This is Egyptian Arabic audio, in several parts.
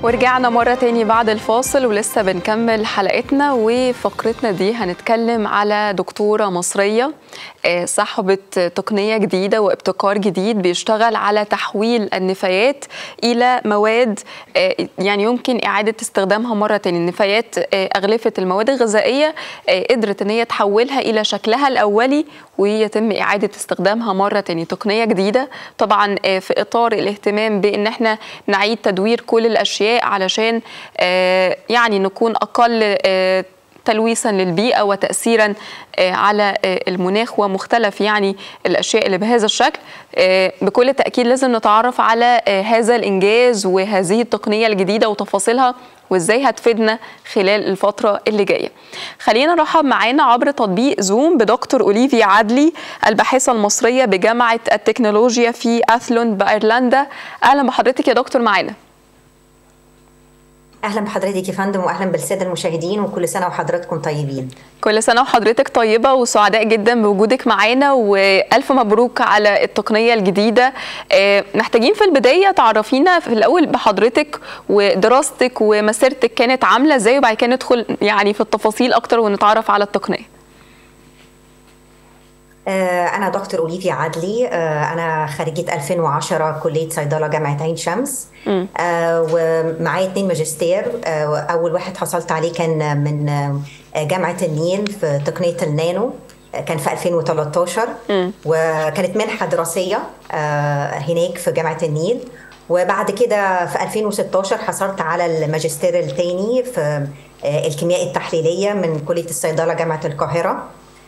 ورجعنا مرة تاني بعد الفاصل ولسه بنكمل حلقتنا وفقرتنا دي هنتكلم على دكتورة مصرية صاحبة تقنية جديدة وابتكار جديد بيشتغل على تحويل النفايات إلى مواد يعني يمكن إعادة استخدامها مرة تاني النفايات أغلفة المواد الغذائية قدرت إن هي تحولها إلى شكلها الأولي ويتم إعادة استخدامها مرة تاني تقنية جديدة طبعا في إطار الاهتمام بإن احنا نعيد تدوير كل الأشياء علشان يعني نكون أقل تلويثا للبيئة وتأثيرا على المناخ ومختلف يعني الأشياء اللي بهذا الشكل بكل تأكيد لازم نتعرف على هذا الإنجاز وهذه التقنية الجديدة وتفاصيلها وازاي هتفيدنا خلال الفترة اللي جاية خلينا نرحب معانا عبر تطبيق زوم بدكتور أوليفيا عدلي الباحثة المصرية بجامعة التكنولوجيا في أثلون بأيرلندا أهلا بحضرتك يا دكتور معانا اهلا بحضرتك يا فندم واهلا بالساده المشاهدين وكل سنه وحضراتكم طيبين كل سنه وحضرتك طيبه وسعداء جدا بوجودك معانا والف مبروك على التقنيه الجديده محتاجين في البدايه تعرفينا في الاول بحضرتك ودراستك ومسيرتك كانت عامله ازاي وبعد كده ندخل يعني في التفاصيل اكتر ونتعرف على التقنيه أنا دكتور أوليفيا عدلي أنا خريجة 2010 كلية صيدلة جامعة عين شمس ومعايا اتنين ماجستير أول واحد حصلت عليه كان من جامعة النيل في تقنية النانو كان في 2013 م. وكانت منحة دراسية هناك في جامعة النيل وبعد كده في 2016 حصلت على الماجستير الثاني في الكيمياء التحليلية من كلية الصيدلة جامعة القاهرة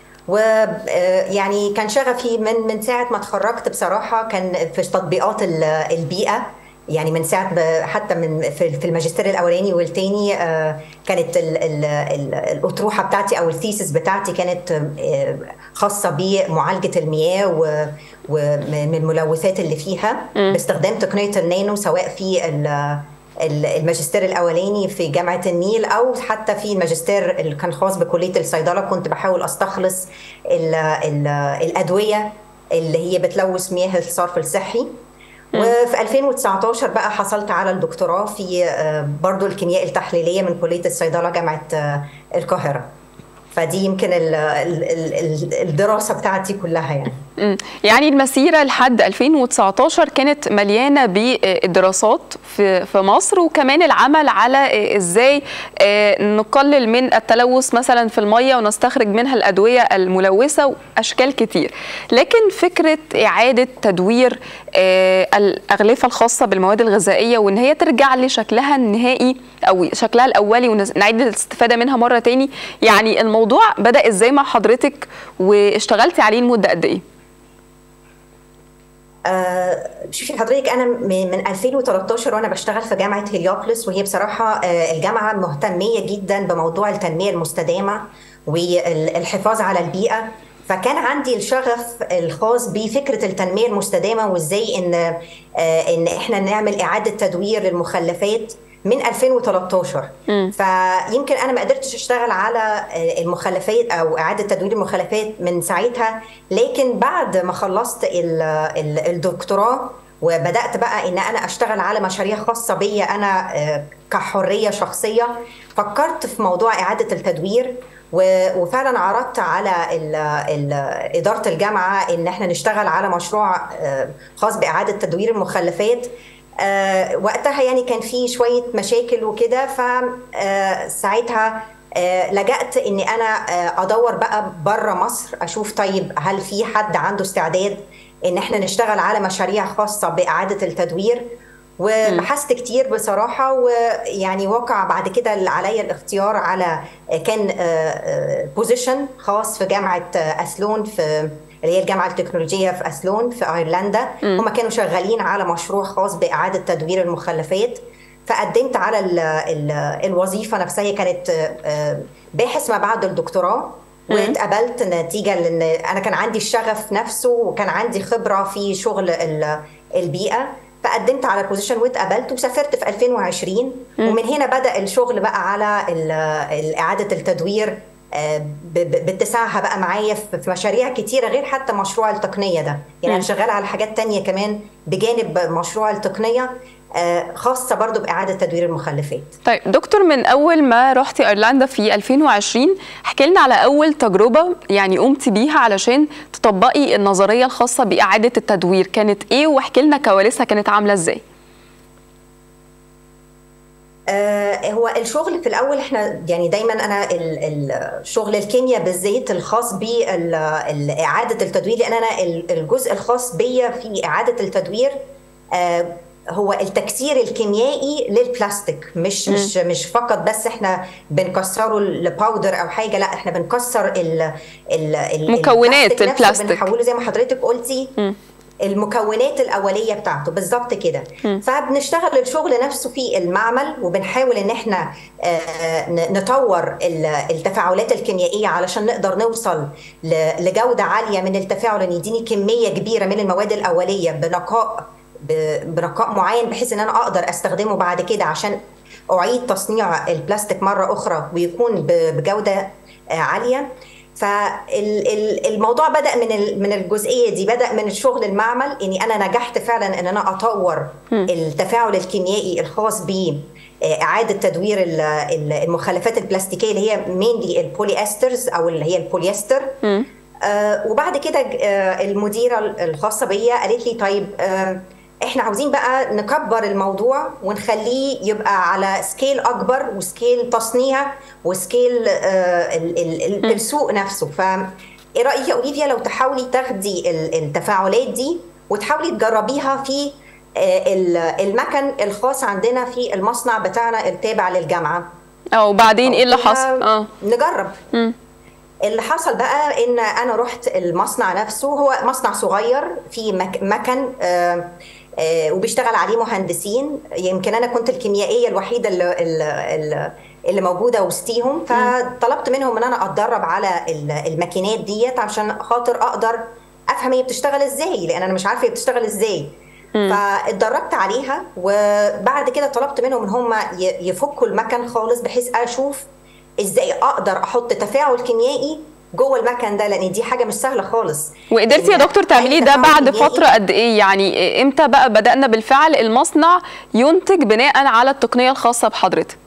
ويعني كان شغفي من من ساعه ما اتخرجت بصراحه كان في تطبيقات البيئه يعني من ساعه حتى من في الماجستير الاولاني والتاني كانت الاطروحه بتاعتي او الثيسس بتاعتي كانت خاصه بمعالجه المياه ومن الملوثات اللي فيها باستخدام تقنيه النانو سواء في الماجستير الاولاني في جامعه النيل او حتى في الماجستير اللي كان خاص بكليه الصيدله كنت بحاول استخلص ال ال الادويه اللي هي بتلوث مياه الصرف الصحي وفي 2019 بقى حصلت على الدكتوراه في برضو الكيمياء التحليليه من كليه الصيدله جامعه القاهره فدي يمكن ال ال الدراسه بتاعتي كلها يعني يعني المسيره لحد 2019 كانت مليانه بالدراسات في في مصر وكمان العمل على ازاي نقلل من التلوث مثلا في الميه ونستخرج منها الادويه الملوثه واشكال كتير لكن فكره اعاده تدوير الاغلفه الخاصه بالمواد الغذائيه وان هي ترجع لشكلها النهائي او شكلها الاولي ونعيد الاستفاده منها مره تاني يعني الموضوع بدا ازاي مع حضرتك واشتغلتي عليه لمده قد ايه آه شوفي حضرتك انا من 2013 وانا بشتغل في جامعه هليوبلس وهي بصراحه آه الجامعه مهتميه جدا بموضوع التنميه المستدامه والحفاظ على البيئه فكان عندي الشغف الخاص بفكره التنميه المستدامه وازاي ان آه ان احنا نعمل اعاده تدوير للمخلفات من 2013 م. فيمكن انا ما قدرتش اشتغل على المخلفات او اعاده تدوير المخلفات من ساعتها لكن بعد ما خلصت الدكتوراه وبدات بقى ان انا اشتغل على مشاريع خاصه بيا انا كحريه شخصيه فكرت في موضوع اعاده التدوير وفعلا عرضت على ال ال اداره الجامعه ان احنا نشتغل على مشروع خاص باعاده تدوير المخلفات آه وقتها يعني كان في شويه مشاكل وكده فساعتها آه لجأت اني انا آه ادور بقى بره مصر اشوف طيب هل في حد عنده استعداد ان احنا نشتغل على مشاريع خاصه باعاده التدوير وبحثت كتير بصراحه ويعني وقع بعد كده عليا الاختيار على كان بوزيشن خاص في جامعه اثلون في اللي هي الجامعه التكنولوجيه في اثلون في ايرلندا هم كانوا شغالين على مشروع خاص باعاده تدوير المخلفات فقدمت على ال ال الوظيفه نفسها هي كانت باحث ما بعد الدكتوراه واتقبلت نتيجه لان انا كان عندي الشغف نفسه وكان عندي خبره في شغل البيئه فقدمت على البوزيشن واتقبلت وسافرت في 2020 ومن هنا بدا الشغل بقى على اعاده التدوير باتساعها بقى معايا في مشاريع كتيرة غير حتى مشروع التقنية ده يعني أنا شغالة على حاجات تانية كمان بجانب مشروع التقنية خاصه برضو باعاده تدوير المخلفات طيب دكتور من اول ما رحتي ايرلندا في 2020 احكي لنا على اول تجربه يعني قمتي بيها علشان تطبقي النظريه الخاصه باعاده التدوير كانت ايه واحكي لنا كواليسها كانت عامله ازاي آه هو الشغل في الاول احنا يعني دايما انا الشغل الكيمياء بالذات الخاص باعاده التدوير لان انا الجزء الخاص بيا في اعاده التدوير آه هو التكسير الكيميائي للبلاستيك مش م. مش مش فقط بس احنا بنكسره لباودر او حاجه لا احنا بنكسر ال ال مكونات البلاستيك بنحوله زي ما حضرتك قلتي م. المكونات الاوليه بتاعته بالظبط كده فبنشتغل الشغل نفسه في المعمل وبنحاول ان احنا نطور التفاعلات الكيميائيه علشان نقدر نوصل لجوده عاليه من التفاعل ان يديني كميه كبيره من المواد الاوليه بنقاء بنقاء معين بحيث ان انا اقدر استخدمه بعد كده عشان اعيد تصنيع البلاستيك مره اخرى ويكون بجوده عاليه فالموضوع بدا من من الجزئيه دي بدا من الشغل المعمل اني انا نجحت فعلا ان انا اطور التفاعل الكيميائي الخاص ب اعاده تدوير المخلفات البلاستيكيه اللي هي مينلي البولي استرز او اللي هي البوليستر آه وبعد كده آه المديره الخاصه بيا قالت لي طيب آه احنا عاوزين بقى نكبر الموضوع ونخليه يبقى على سكيل اكبر وسكيل تصنيع وسكيل آه ال ال ال السوق نفسه ف ايه رايك يا اوليفيا لو تحاولي تاخدي التفاعلات دي وتحاولي تجربيها في المكن الخاص عندنا في المصنع بتاعنا التابع للجامعه اه وبعدين ايه اللي حصل اه نجرب م. اللي حصل بقى ان انا رحت المصنع نفسه هو مصنع صغير في مكن آه آه وبيشتغل عليه مهندسين يمكن انا كنت الكيميائيه الوحيده اللي, اللي, اللي موجوده وسطيهم فطلبت منهم ان انا اتدرب على الماكينات ديت عشان خاطر اقدر افهم هي بتشتغل ازاي لان انا مش عارفه هي بتشتغل ازاي فاتدربت عليها وبعد كده طلبت منهم ان هم يفكوا المكن خالص بحيث اشوف ازاي اقدر احط تفاعل كيميائي جوه المكن ده لان دي حاجه مش سهله خالص وقدرتي يا دكتور تعمليه ده بعد فتره قد ايه يعني امتى بقى بدانا بالفعل المصنع ينتج بناء على التقنيه الخاصه بحضرتك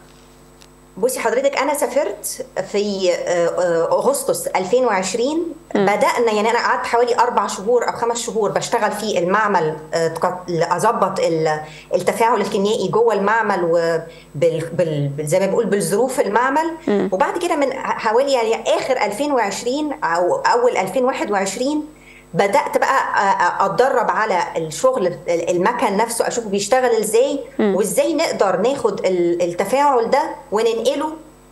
بصي حضرتك انا سافرت في اغسطس 2020 بدانا يعني انا قعدت حوالي اربع شهور او خمس شهور بشتغل في المعمل اظبط التفاعل الكيميائي جوه المعمل وبال زي ما بقول بالظروف المعمل م. وبعد كده من حوالي يعني اخر 2020 او اول 2021 بدات بقى اتدرب على الشغل المكن نفسه اشوفه بيشتغل ازاي م. وازاي نقدر ناخد التفاعل ده وننقله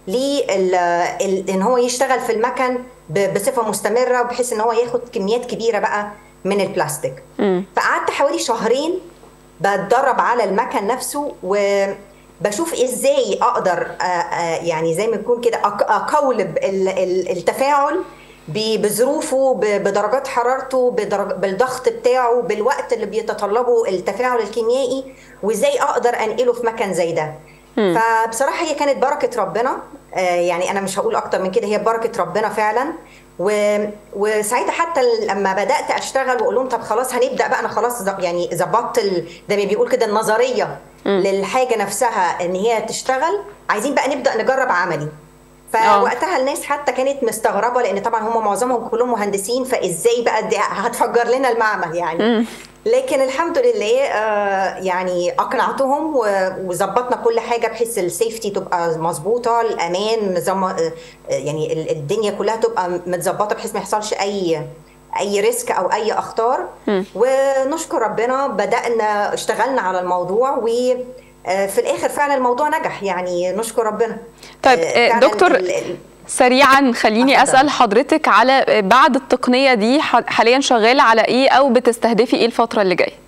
ان هو يشتغل في المكن بصفه مستمره بحيث ان هو ياخد كميات كبيره بقى من البلاستيك فقعدت حوالي شهرين بتدرب على المكن نفسه وبشوف ازاي اقدر يعني زي ما يكون كده اقولب التفاعل بظروفه بدرجات حرارته بدرج... بالضغط بتاعه بالوقت اللي بيتطلبه التفاعل الكيميائي وازاي اقدر انقله في مكان زي ده م. فبصراحه هي كانت بركه ربنا آه يعني انا مش هقول اكتر من كده هي بركه ربنا فعلا و... وساعتها حتى لما بدات اشتغل واقول لهم طب خلاص هنبدا بقى انا خلاص يعني ظبطت ال... زي ما بيقول كده النظريه م. للحاجه نفسها ان هي تشتغل عايزين بقى نبدا نجرب عملي فوقتها الناس حتى كانت مستغربه لان طبعا هم معظمهم كلهم مهندسين فازاي بقى دي هتفجر لنا المعمل يعني م. لكن الحمد لله آه يعني اقنعتهم وظبطنا كل حاجه بحيث السيفتي تبقى مظبوطه الامان نظام آه يعني الدنيا كلها تبقى متظبطه بحيث ما يحصلش اي اي ريسك او اي اخطار م. ونشكر ربنا بدانا اشتغلنا على الموضوع و في الاخر فعلا الموضوع نجح يعني نشكر ربنا طيب دكتور سريعا خليني أفضل. اسال حضرتك على بعد التقنيه دي حاليا شغاله على ايه او بتستهدفي ايه الفتره اللي جايه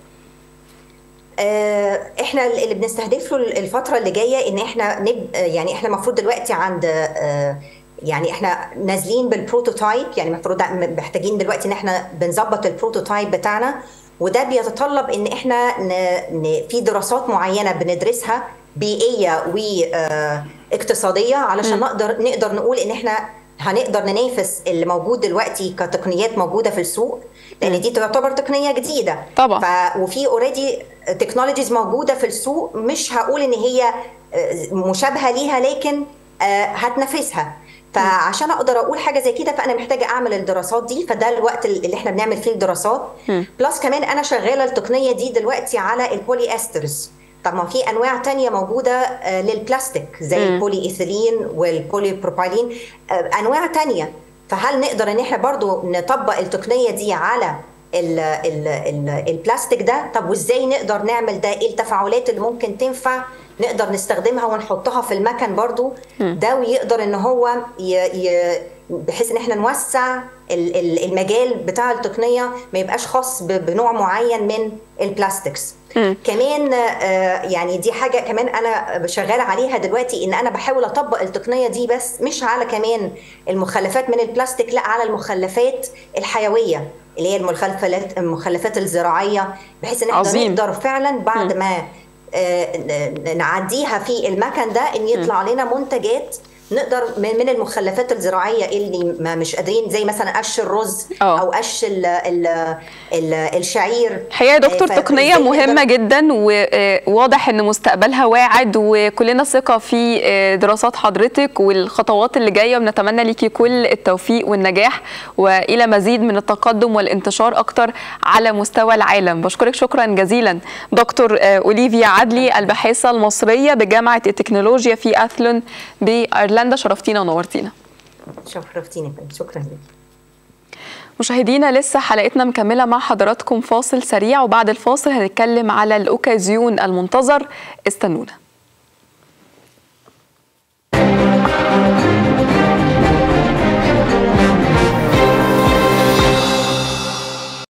احنا اللي بنستهدف له الفتره اللي جايه ان احنا نب يعني احنا المفروض دلوقتي عند يعني احنا نازلين بالبروتوتايب يعني المفروض محتاجين دلوقتي ان احنا بنظبط البروتوتايب بتاعنا وده بيتطلب ان احنا ن... ن... في دراسات معينه بندرسها بيئيه واقتصاديه علشان م. نقدر نقدر نقول ان احنا هنقدر ننافس اللي موجود دلوقتي كتقنيات موجوده في السوق لان دي تعتبر تقنيه جديده طبعا ف... وفي اوريدي تكنولوجيز موجوده في السوق مش هقول ان هي مشابهه ليها لكن هتنافسها فعشان اقدر اقول حاجه زي كده فانا محتاجه اعمل الدراسات دي فده الوقت اللي احنا بنعمل فيه الدراسات بلس كمان انا شغاله التقنيه دي دلوقتي على البولي استرز طب ما في انواع تانية موجوده للبلاستيك زي البولي ايثيلين والبولي بروبايلين انواع تانية فهل نقدر ان احنا برضو نطبق التقنيه دي على ال ال ال البلاستيك ده طب وازاي نقدر نعمل ده ايه التفاعلات اللي ممكن تنفع نقدر نستخدمها ونحطها في المكن برضو ده ويقدر ان هو ي ي بحيث ان احنا نوسع المجال بتاع التقنيه ما يبقاش خاص بنوع معين من البلاستكس م. كمان يعني دي حاجه كمان انا شغاله عليها دلوقتي ان انا بحاول اطبق التقنيه دي بس مش على كمان المخلفات من البلاستيك لا على المخلفات الحيويه اللي هي المخلفات المخلفات الزراعيه بحيث ان احنا نقدر فعلا بعد م. ما نعديها في المكن ده ان يطلع لنا منتجات نقدر من المخلفات الزراعيه اللي ما مش قادرين زي مثلا قش الرز أوه. او قش ال ال ال الشعير الحقيقه يا دكتور تقنيه مهمه جدا وواضح ان مستقبلها واعد وكلنا ثقه في دراسات حضرتك والخطوات اللي جايه ونتمنى ليكي كل التوفيق والنجاح والى مزيد من التقدم والانتشار اكتر على مستوى العالم بشكرك شكرا جزيلا دكتور اوليفيا عدلي الباحثه المصريه بجامعه التكنولوجيا في اثلون بايرلندا ايرلندا شرفتينا ونورتينا شرفتيني شكرا لك مشاهدينا لسه حلقتنا مكمله مع حضراتكم فاصل سريع وبعد الفاصل هنتكلم على الاوكازيون المنتظر استنونا